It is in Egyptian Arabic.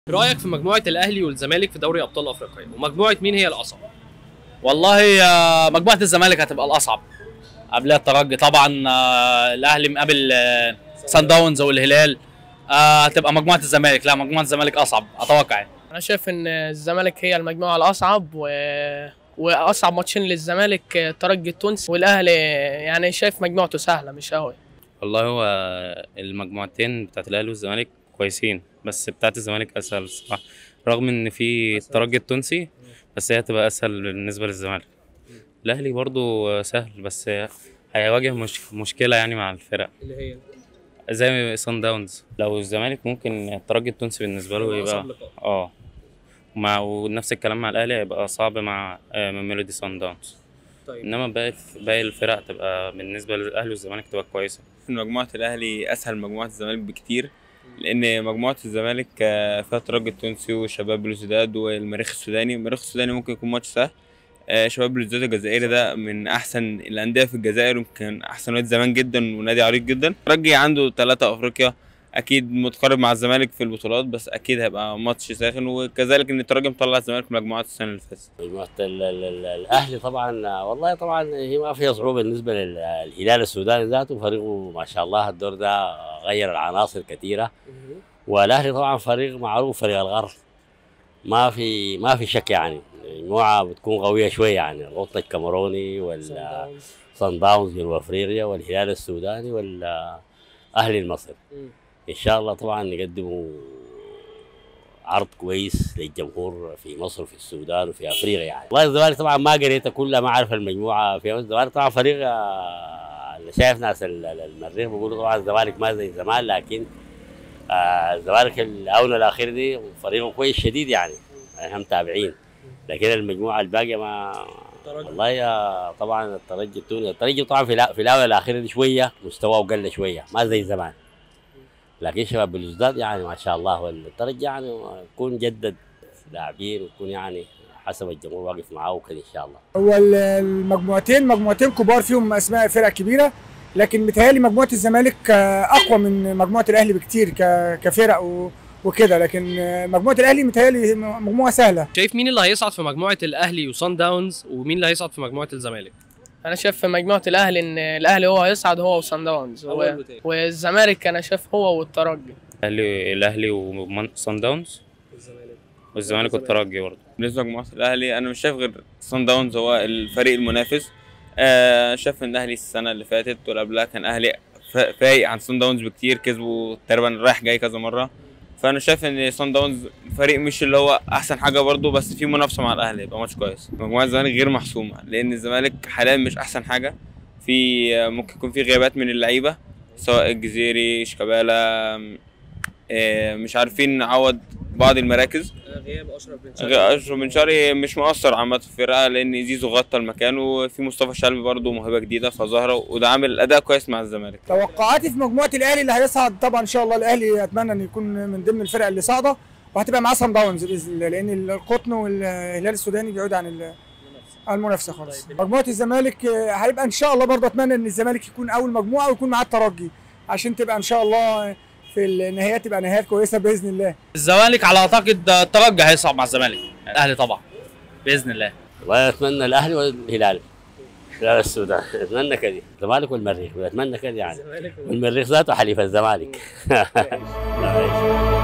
رايك في مجموعه الاهلي والزمالك في دوري ابطال افريقيا ومجموعه مين هي الاصعب والله آه، مجموعه الزمالك هتبقى الاصعب قبلها الترجي طبعا آه، الاهلي مقابل آه، سان داونز والهلال آه، هتبقى مجموعه الزمالك لا مجموعه الزمالك اصعب اتوقع يعني انا شايف ان الزمالك هي المجموعه الاصعب و... واصعب ماتشين للزمالك الترجي التونسي والاهلي يعني شايف مجموعته سهله مش قوي والله هو المجموعتين بتاعت الاهلي والزمالك كويسين بس بتاعت الزمالك اسهل الصراحه رغم ان في الترجي التونسي بس هي هتبقى اسهل بالنسبه للزمالك الاهلي برضو سهل بس هيواجه مش مشكله يعني مع الفرق اللي هي زي صن داونز لو الزمالك ممكن الترجي التونسي بالنسبه له يبقى اه مع ونفس الكلام مع الاهلي هيبقى صعب مع آه، من ميلودي صن داونز طيب انما باقي باقي الفرق تبقى بالنسبه للاهلي والزمالك تبقى كويسه مجموعة الأهلي أسهل من مجموعة الزمالك بكتير لأن مجموعة الزمالك آه، فيها الترجي التونسي وشباب بلوزداد والمريخ السوداني المريخ السوداني ممكن يكون ماتش سهل آه، شباب بلوزداد الجزائري ده من أحسن الأندية في الجزائر يمكن أحسن نادي زمان جدا ونادي عريق جدا الترجي عنده ثلاثة أفريقيا أكيد متقارب مع الزمالك في البطولات بس أكيد هيبقى ماتش ساخن وكذلك إن الترجي مطلع الزمالك من مجموعات السنة اللي فاتت مجموعة ال- ال- ال- الأهلي طبعا والله طبعا هي ما فيها صعوبة بالنسبة للهلال السوداني ذاته فريقه ما شاء الله الدور ده غير العناصر كثيرة والأهلي طبعا فريق معروف فريق الغرب ما في ما في شك يعني المجموعة بتكون قوية شوية يعني القطن الكاميروني والصن داونز جنوب أفريقيا والهلال السوداني والأهلي المصري مم. إن شاء الله طبعا نقدموا عرض كويس للجمهور في مصر وفي السودان وفي افريقيا يعني والله الزمالك طبعا ما قريتها كلها ما اعرف المجموعه في الزمالك طبعا فريق آه، اللي شايف ناس ال- ال- المريخ بيقولوا طبعا الزمالك ما زي زمان لكن آه، الزمالك الاونه الاخير دي فريقه كويس شديد يعني احنا متابعين لكن المجموعه الباقيه ما والله يا طبعا الترجي التونسي الترجي طبعا في الأ- في الاونه الاخيره دي شويه مستواه قل شويه ما زي زمان لكن شباب بلوزداد يعني ما شاء الله والترجي يعني يكون جدد لاعبين ويكون يعني حسب الجمهور واقف معاه وكده ان شاء الله هو ال- المجموعتين مجموعتين كبار فيهم اسماء فرق كبيره لكن متهيألي مجموعه الزمالك آه، اقوى من مجموعه الاهلي بكتير ك- كفرق و- وكده لكن آه، مجموعه الاهلي متهيألي مجموعه سهله شايف مين اللي هيصعد في مجموعه الاهلي وصن داونز ومين اللي هيصعد في مجموعه الزمالك انا شايف في مجموعه الاهلي ان الاهلي هو هيصعد هو وصن داونز و... أول وتاني. والزمالك انا شايف هو والترجي الاهلي الاهلي وصن داونز والزمالك والترجي برضه بالنسبة لمجموعة الأهلي أنا مش شايف غير صن داونز هو الفريق المنافس آه، شايف إن الأهلي السنة اللي فاتت واللي قبلها كان أهلي فا- فايق عن صن داونز بكتير كسبوا تقريبا رايح جاي كذا مرة فأنا شايف إن صن داونز فريق مش اللي هو أحسن حاجة برضه بس في منافسة مع الأهلي يبقى ماتش كويس مجموعة الزمالك غير محسومة لأن الزمالك حاليا مش أحسن حاجة في آه، ممكن يكون في غيابات من اللعيبة سواء الجزيري شيكابالا آه، مش عارفين نعوض بعض المراكز غياب اشرف بن اشرف بن شرقي مش مؤثر عامة في الفرقة لأن زيزو غطى المكان وفي مصطفى شلبي برضه موهبة جديدة فظاهرة وده عامل أداء كويس مع الزمالك. توقعاتي في مجموعه الاهلي اللي هيصعد طبعا ان شاء الله الاهلي اتمنى ان يكون من ضمن الفرق اللي صاعده وهتبقى معاه صن داونز باذن الله لان القطن والهلال السوداني بعيد عن ال- عن المنافسه خالص مجموعه الزمالك آه، هيبقى ان شاء الله برضه اتمنى ان الزمالك يكون اول مجموعه ويكون معاه الترجي عشان تبقى ان شاء الله في النهايات تبقى نهايات كويسه باذن الله الزمالك على اعتقد الترجي هيصعد مع الزمالك الاهلي طبعا باذن الله والله اتمنى الاهلي والهلال الهلال السوداني اتمنى كده الزمالك والمريخ اتمنى كده يعني والمريخ ذاته حليف الزمالك